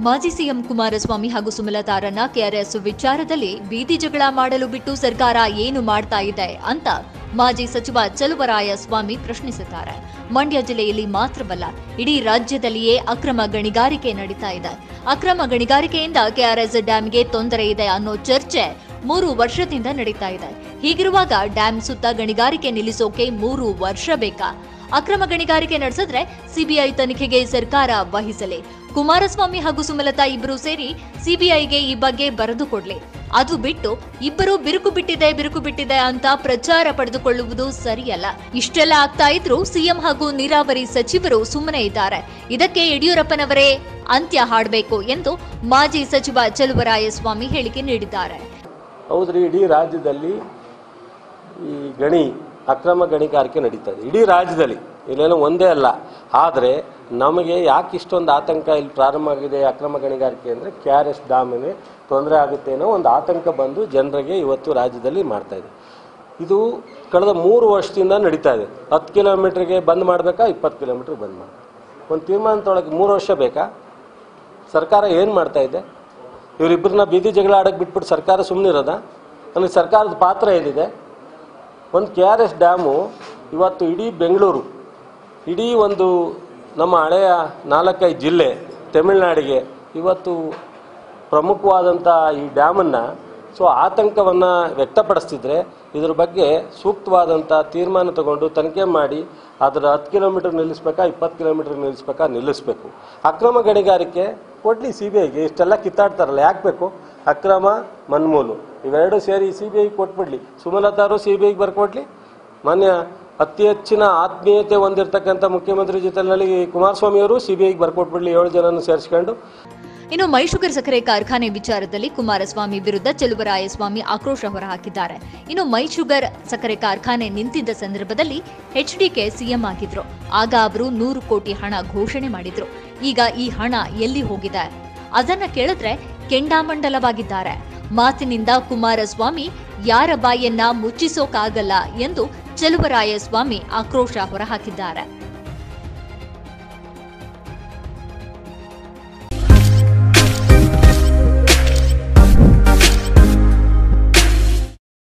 ಮಾಜಿ ಸಿಎಂ ಕುಮಾರಸ್ವಾಮಿ ಹಾಗೂ ಸುಮಲತಾರನ್ನ ಕೆಆರ್ಎಸ್ ವಿಚಾರದಲ್ಲಿ ಬೀದಿ ಜಗಳ ಮಾಡಲು ಬಿಟ್ಟು ಸರ್ಕಾರ ಏನು ಮಾಡ್ತಾ ಇದೆ ಅಂತ ಮಾಜಿ ಸಚಿವ ಚಲುವರಾಯ ಸ್ವಾಮಿ ಪ್ರಶ್ನಿಸಿದ್ದಾರೆ ಮಂಡ್ಯ ಜಿಲ್ಲೆಯಲ್ಲಿ ಮಾತ್ರವಲ್ಲ ಇಡೀ ರಾಜ್ಯದಲ್ಲಿಯೇ ಅಕ್ರಮ ಗಣಿಗಾರಿಕೆ ನಡೀತಾ ಇದೆ ಅಕ್ರಮ ಗಣಿಗಾರಿಕೆಯಿಂದ ಕೆಆರ್ಎಸ್ ಡ್ಯಾಂಗೆ ತೊಂದರೆ ಇದೆ ಅನ್ನೋ ಚರ್ಚೆ ಮೂರು ವರ್ಷದಿಂದ ನಡೀತಾ ಇದೆ ಹೀಗಿರುವಾಗ ಡ್ಯಾಂ ಸುತ್ತ ಗಣಿಗಾರಿಕೆ ನಿಲ್ಲಿಸೋಕೆ ಮೂರು ವರ್ಷ ಬೇಕಾ ಅಕ್ರಮ ಗಣಿಗಾರಿಕೆ ನಡೆಸಿದ್ರೆ ಸಿಬಿಐ ತನಿಖೆಗೆ ಸರ್ಕಾರ ವಹಿಸಲಿ ಕುಮಾರಸ್ವಾಮಿ ಹಾಗೂ ಸುಮಲತಾ ಇಬ್ಬರು ಸೇರಿ ಸಿಬಿಐಗೆ ಈ ಬಗ್ಗೆ ಬರೆದು ಕೊಡ್ಲಿ ಅದು ಬಿಟ್ಟು ಇಬ್ಬರು ಬಿರುಕು ಬಿಟ್ಟಿದೆ ಬಿರುಕು ಬಿಟ್ಟಿದೆ ಅಂತ ಪ್ರಚಾರ ಪಡೆದುಕೊಳ್ಳುವುದು ಸರಿಯಲ್ಲ ಇಷ್ಟೆಲ್ಲ ಆಗ್ತಾ ಇದ್ರೂ ಸಿಎಂ ಹಾಗೂ ನೀರಾವರಿ ಸಚಿವರು ಸುಮ್ಮನೆ ಇದ್ದಾರೆ ಇದಕ್ಕೆ ಯಡಿಯೂರಪ್ಪನವರೇ ಅಂತ್ಯ ಹಾಡಬೇಕು ಎಂದು ಮಾಜಿ ಸಚಿವ ಚಲುವರಾಯಸ್ವಾಮಿ ಹೇಳಿಕೆ ನೀಡಿದ್ದಾರೆ ಹೌದ್ರಿ ಇಡೀ ರಾಜ್ಯದಲ್ಲಿ ಈ ಗಣಿ ಅಕ್ರಮ ಗಣಿಗಾರಿಕೆ ನಡೀತಾ ಇದೆ ಇಡೀ ರಾಜ್ಯದಲ್ಲಿ ಇಲ್ಲೇನೋ ಒಂದೇ ಅಲ್ಲ ಆದರೆ ನಮಗೆ ಯಾಕೆ ಇಷ್ಟೊಂದು ಆತಂಕ ಇಲ್ಲಿ ಪ್ರಾರಂಭ ಆಗಿದೆ ಅಕ್ರಮ ಗಣಿಗಾರಿಕೆ ಅಂದರೆ ಕೆ ಆರ್ ಎಸ್ ಡ್ಯಾಮಿಗೆ ತೊಂದರೆ ಆಗುತ್ತೆ ಅನ್ನೋ ಒಂದು ಆತಂಕ ಬಂದು ಜನರಿಗೆ ಇವತ್ತು ರಾಜ್ಯದಲ್ಲಿ ಮಾಡ್ತಾ ಇದೆ ಇದು ಕಳೆದ ಮೂರು ವರ್ಷದಿಂದ ನಡೀತಾ ಇದೆ ಹತ್ತು ಕಿಲೋಮೀಟ್ರಿಗೆ ಬಂದ್ ಮಾಡಬೇಕಾ ಇಪ್ಪತ್ತು ಕಿಲೋಮೀಟ್ರ್ ಬಂದ್ ಮಾಡಬೇಕಾ ಒಂದು ತೀರ್ಮಾನದೊಳಗೆ ಮೂರು ವರ್ಷ ಬೇಕಾ ಸರ್ಕಾರ ಏನು ಮಾಡ್ತಾ ಇದೆ ಇವರಿಬ್ಬರನ್ನ ಬೀದಿ ಜಗಳ ಆಡಕ್ಕೆ ಬಿಟ್ಬಿಟ್ಟು ಸರ್ಕಾರ ಸುಮ್ಮನಿರೋದ ನನಗೆ ಸರ್ಕಾರದ ಪಾತ್ರ ಏನಿದೆ ಒಂದು ಕೆ ಆರ್ ಎಸ್ ಡ್ಯಾಮು ಇವತ್ತು ಇಡೀ ಬೆಂಗಳೂರು ಇಡೀ ಒಂದು ನಮ್ಮ ಹಳೆಯ ನಾಲ್ಕೈದು ಜಿಲ್ಲೆ ತಮಿಳುನಾಡಿಗೆ ಇವತ್ತು ಪ್ರಮುಖವಾದಂಥ ಈ ಡ್ಯಾಮನ್ನು ಸೊ ಆತಂಕವನ್ನು ವ್ಯಕ್ತಪಡಿಸ್ತಿದ್ರೆ ಇದ್ರ ಬಗ್ಗೆ ಸೂಕ್ತವಾದಂಥ ತೀರ್ಮಾನ ತಗೊಂಡು ತನಿಖೆ ಮಾಡಿ ಅದರ ಹತ್ತು ಕಿಲೋಮೀಟರ್ ನಿಲ್ಲಿಸ್ಬೇಕಾ ಇಪ್ಪತ್ತು ಕಿಲೋಮೀಟರ್ ನಿಲ್ಲಿಸ್ಬೇಕಾ ನಿಲ್ಲಿಸ್ಬೇಕು ಅಕ್ರಮ ಗಣಿಗಾರಿಕೆ ಕೊಡಲಿ ಸಿ ಬಿ ಐಗೆ ಇಷ್ಟೆಲ್ಲ ಕಿತ್ತಾಡ್ತಾರಲ್ಲ ಯಾಕೆ ಬೇಕು ಅಕ್ರಮ ಮನ್ಮೂಲು ಇವೆರಡು ಸೇರಿ ಸಿ ಬಿ ಐ ಕೊಟ್ಬಿಡ್ಲಿ ಸುಮಲತಾರು ಸಿ ಬಿ ಐಗೆ ಬರ್ಕೊಡ್ಲಿ ಮಾನ್ಯ ಅತಿ ಹೆಚ್ಚಿನ ಆತ್ಮೀಯತೆ ಹೊಂದಿರತಕ್ಕಂಥ ಮುಖ್ಯಮಂತ್ರಿ ಜೊತೆಯಲ್ಲಿ ಕುಮಾರಸ್ವಾಮಿ ಅವರು ಸಿ ಬಿ ಐಗೆ ಬರ್ಕೊಟ್ಬಿಡ್ಲಿ ಏಳು ಜನನ ಸೇರಿಸ್ಕೊಂಡು ಇನ್ನು ಮೈಶುಗರ್ ಸಕ್ಕರೆ ಕಾರ್ಖಾನೆ ವಿಚಾರದಲ್ಲಿ ಕುಮಾರಸ್ವಾಮಿ ವಿರುದ್ಧ ಚೆಲುವರಾಯಸ್ವಾಮಿ ಆಕ್ರೋಶ ಹೊರಹಾಕಿದ್ದಾರೆ ಇನ್ನು ಮೈಶುಗರ್ ಸಕ್ಕರೆ ಕಾರ್ಖಾನೆ ನಿಂತಿದ್ದ ಸಂದರ್ಭದಲ್ಲಿ ಎಚ್ಡಿಕೆ ಸಿಎಂ ಆಗಿದ್ರು ಆಗ ಅವರು ನೂರು ಕೋಟಿ ಹಣ ಘೋಷಣೆ ಮಾಡಿದ್ರು ಈಗ ಈ ಹಣ ಎಲ್ಲಿ ಹೋಗಿದೆ ಅದನ್ನ ಕೇಳಿದ್ರೆ ಕೆಂಡಾಮಂಡಲವಾಗಿದ್ದಾರೆ ಮಾತಿನಿಂದ ಕುಮಾರಸ್ವಾಮಿ ಯಾರ ಬಾಯನ್ನ ಮುಚ್ಚಿಸೋಕಾಗಲ್ಲ ಎಂದು ಚೆಲುವರಾಯಸ್ವಾಮಿ ಆಕ್ರೋಶ ಹೊರಹಾಕಿದ್ದಾರೆ